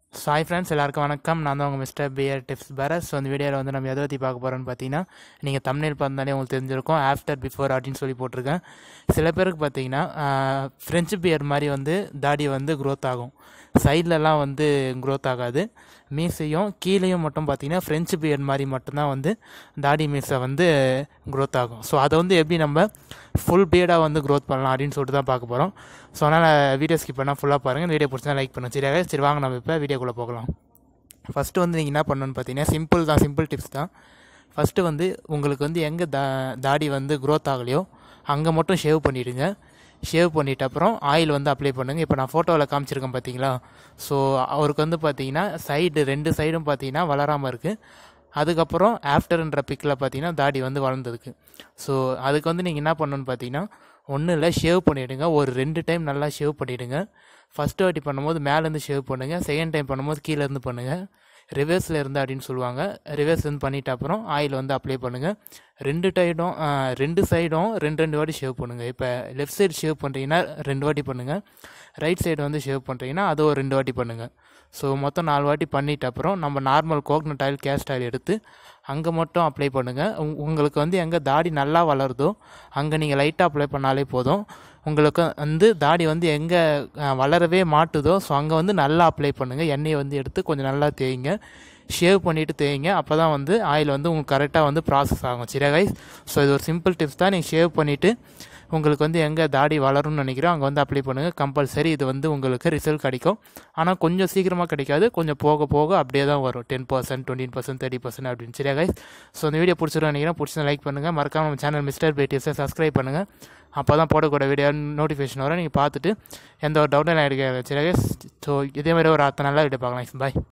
Sai friends எல்லாருக்கும் வணக்கம் நான் தான் உங்கள் mister bear tips Paras so அந்த வீடியோவில் வந்து நம்ம எதை பற்றி பார்க்க போகிறோம்னு பார்த்தீங்கன்னா நீங்கள் தமிழில் பார்த்தாலே உங்களுக்கு தெரிஞ்சிருக்கும் ஆஃப்டர் பிஃபோர் அப்படின்னு சொல்லி போட்டிருக்கேன் சில பேருக்கு பார்த்தீங்கன்னா ஃப்ரெஞ்சு பியர் மாதிரி வந்து தாடி வந்து க்ரோத் ஆகும் சைட்லலாம் வந்து க்ரோத் ஆகாது மீசையும் கீழேயும் மட்டும் பார்த்தீங்கன்னா ஃப்ரெஞ்சு பியர் மாதிரி மட்டும்தான் வந்து தாடி மீசை வந்து க்ரோத் ஆகும் ஸோ அதை வந்து எப்படி நம்ம ஃபுல் பியர்டாக வந்து க்ரோத் பண்ணலாம் அப்படின்னு சொல்லிட்டு தான் பார்க்க போகிறோம் ஸோ அதனால் வீடியோ ஸ்கிப் பண்ணால் ஃபுல்லாக பாருங்கள் வீடியோ பிடிச்சா லைக் பண்ணுங்க சரியாக சரி வாங்க நம்ம இப்போ வீடியோக்குள்ளே போகலாம் ஃபஸ்ட்டு வந்து நீங்கள் என்ன பண்ணணும்னு பார்த்தீங்கன்னா சிம்பிள் தான் சிம்பிள் டிப்ஸ் தான் ஃபஸ்ட்டு வந்து உங்களுக்கு வந்து எங்கே தா தாடி வந்து க்ரோத் ஆகலையோ அங்கே மட்டும் ஷேவ் பண்ணிவிடுங்க ஷேவ் பண்ணிட்ட அப்புறம் ஆயில் வந்து அப்ளை பண்ணுங்கள் இப்போ நான் ஃபோட்டோவில் காமிச்சிருக்கேன் பார்த்தீங்களா ஸோ அவருக்கு வந்து பார்த்தீங்கன்னா சைடு ரெண்டு சைடும் பார்த்தீங்கன்னா வளராமல் இருக்குது அதுக்கப்புறம் ஆஃப்டர்ன்ற பிக்கில் பார்த்தீங்கன்னா தாடி வந்து வளர்ந்ததுக்கு ஸோ அதுக்கு வந்து நீங்கள் என்ன பண்ணணும்னு பார்த்தீங்கன்னா ஒன்றும் இல்லை ஷேவ் பண்ணிவிடுங்க ஒரு ரெண்டு டைம் நல்லா ஷேவ் பண்ணிவிடுங்க ஃபஸ்ட்டு வாட்டி பண்ணும்போது மேலேருந்து ஷேவ் பண்ணுங்கள் செகண்ட் டைம் பண்ணும்போது கீழேருந்து பண்ணுங்கள் ரிவர்ஸில் இருந்து அப்படின்னு சொல்லுவாங்க ரிவர்ஸ்லேருந்து பண்ணிட்ட அப்புறம் ஆயில் வந்து அப்ளை பண்ணுங்கள் ரெண்டு டைடும் ரெண்டு சைடும் ரெண்டு ரெண்டு வாட்டி ஷேவ் பண்ணுங்கள் இப்போ லெஃப்ட் சைடு ஷேவ் பண்ணுறீங்கன்னா ரெண்டு வாட்டி பண்ணுங்கள் ரைட் சைடு வந்து ஷேவ் பண்ணுறீங்கன்னா அது ஒரு ரெண்டு வாட்டி பண்ணுங்கள் ஸோ மொத்தம் நாலு வாட்டி பண்ணிட்ட அப்புறம் நம்ம normal coconut oil castor oil எடுத்து அங்கே மட்டும் அப்ளை பண்ணுங்கள் உங் உங்களுக்கு வந்து எங்கே தாடி நல்லா வளருதோ அங்கே நீங்கள் லைட்டாக அப்ளை பண்ணாலே போதும் உங்களுக்கு வந்து தாடி வந்து எங்கே வளரவே மாட்டுதோ ஸோ அங்கே வந்து நல்லா அப்ளை பண்ணுங்கள் எண்ணெயை வந்து எடுத்து கொஞ்சம் நல்லா தேய்ங்க ஷேவ் பண்ணிவிட்டு தேய்ங்க அப்போ தான் வந்து ஆயில் வந்து உங்களுக்கு கரெக்டாக வந்து ப்ராசஸ் ஆகும் சரியா கைஸ் ஸோ இது ஒரு சிம்பிள் டிப்ஸ் தான் நீங்கள் ஷேவ் பண்ணிவிட்டு உங்களுக்கு வந்து எங்கே தாடி வளரும்னு நினைக்கிறோம் அங்கே வந்து அப்ளை பண்ணுங்கள் கம்பல்சரி இது வந்து உங்களுக்கு ரிசல்ட் கிடைக்கும் ஆனால் கொஞ்சம் சீக்கிரமாக கிடைக்காது கொஞ்சம் போக போக அப்படியே தான் வரும் ten percent twenty percent thirty percent அப்படின்னு சரியா கைஸ் ஸோ இந்த வீடியோ பிடிச்சிருக்கோம் நினைக்கிறேன் பிடிச்சா லைக் பண்ணுங்கள் மறக்காம நம்ம சேனல் மிஸ்டர் பேட்டிஸை சப்ஸ்கிரைப் பண்ணுங்கள் அப்போ தான் போடக்கூடிய வீடியோ நோட்டிஃபிகேஷன் வரும் நீங்கள் பார்த்துட்டு எந்த ஒரு டவுட்டும் நான் எடுக்க சரியா கைஸ் ஸோ இதே மாதிரி ஒரு அத்தனை நல்லா வீடியோ பார்க்கலாம் பாய்